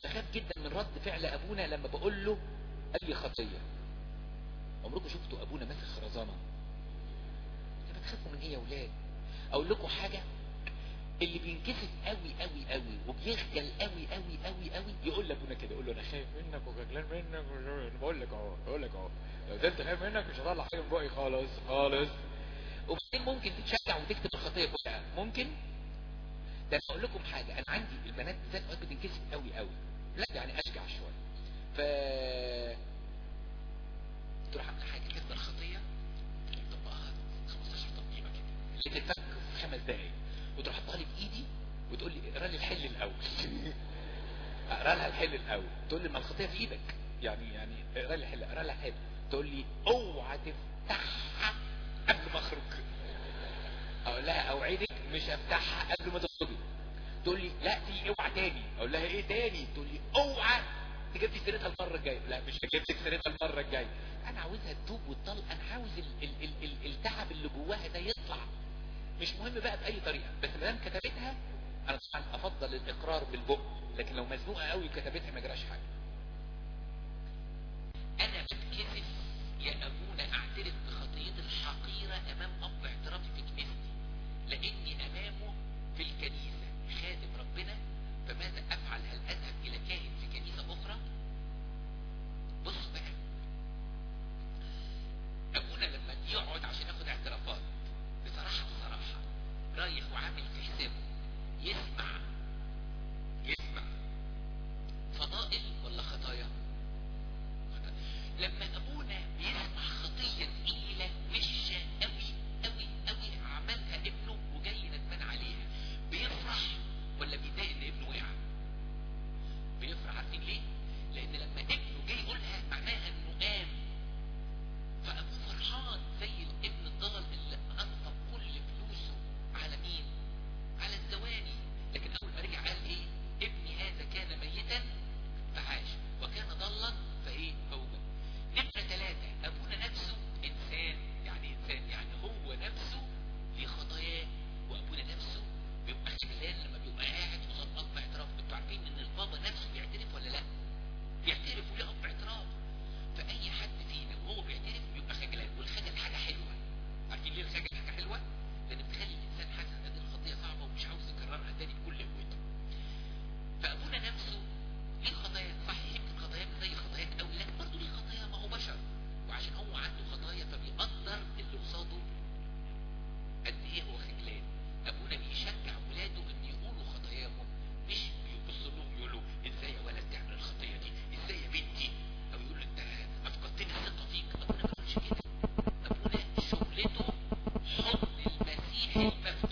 بخاف جدا من رد فعل ابونا لما بقول له اي خطية عمركم شفتوا ابونا ماسك خرزانة انت بتخافوا من ايه يا ولاد اقول لكم حاجة اللي بينكسف قوي قوي قوي وبيخجل قوي قوي قوي قوي يقول لابونا كده يقول له انا خايف منك وخجلان منك انا بقول لك اهو بقول لك اهو لو ده انت خايف منك مش هطلع حاجه من بقي خالص خالص وبعدين ممكن تتشجع وتكتب الخطيه كلها ممكن ده انا اقول لكم حاجه انا عندي البنات بالذات اوقات بتنكسف قوي قوي لا يعني اشجع شويه ف تروح عامله حاجه كاتبه الخطيه طبقها 15 تطبيقه كده تتفك في خمس دقايق وتروح حطها لي بايدي وتقول لي اقرا لي الحل الاول اقرا لها الحل الاول تقول لي ما الخطيه في ايدك يعني يعني اقرا لي الحل اقرا لها الحل تقول لي اوعى تفتحها قبل ما اخرج اقول لها اوعدك مش هفتحها قبل ما تخرجي تقول لي لا دي اوعى تاني اقول لها ايه تاني تقول لي اوعى تجيب لي سيرتها المره الجايه لا مش هجيب لك سيرتها المره الجايه انا عاوزها تتوب وتطلق انا عاوز ال ال ال ال التعب اللي جواها ده يطلع مش مهم بقى باي طريقه بس ما دام كتبتها انا طبعا افضل الاقرار بالبق لكن لو مزنوقه قوي وكتبتها ما جراش حاجه انا بتكسف يا ابونا اعترف بخطيتي الحقيره امام اب اعترافي في كنيستي لاني امامه في الكنيسه خادم ربنا فماذا افعل هل اذهب الى كاهن في كنيسه اخرى بص بقى ابونا لما يقعد عشان ياخد اعترافات بصراحه بصراحه رايح وعامل في حسابه يسمع يسمع فضائل ولا خطايا لما ابونا بيسمع خطيه تقيله وشه قوي قوي قوي عملها ابنه وجاي ندمان عليها بيفرح ولا بيتضايق ان ابنه وقع بيفرح عارفين ليه لان لما ابنه جاي يقولها معناها انه قام فابوه فرحان زي الابن الضال اللي انفق كل فلوسه على مين على الزواني لكن اول ما رجع قال ايه ابني هذا كان ميتا فعاش وكان ضلا فايه فوجد نمرة ثلاثة ابونا نفسه انسان يعني انسان يعني هو نفسه ليه خطاياه وابونا نفسه بيبقى خجلان لما بيبقى قاعد قصاد اب اعتراف انتوا عارفين ان البابا نفسه بيعترف ولا لا بيعترف وليه اب اعتراف فاي حد فينا وهو بيعترف بيبقى خجلان والخجل حاجة حلوة عارفين ليه الخجل حاجة حلوة لان بتخلي الانسان حاسس ان دي الخطية صعبة ومش عاوز يكررها تاني بكل قوته فابونا نفسه ليه خطايا صحيح يمكن خطايا زي خطايات قوي لكن برضه ليه خطايا ما هو بشر وعشان هو عنده خطايا فبيقدر اللي قصاده قد ايه هو خجلان ابونا بيشجع ولاده ان يقولوا خطاياهم مش بيبص لهم يقولوا ازاي يا ولد تعمل الخطيه دي ازاي يا بنتي او يقول انت افقدتني الثقه فيك ابونا ما بيقولش كده ابونا شغلته حضن المسيح المفتوح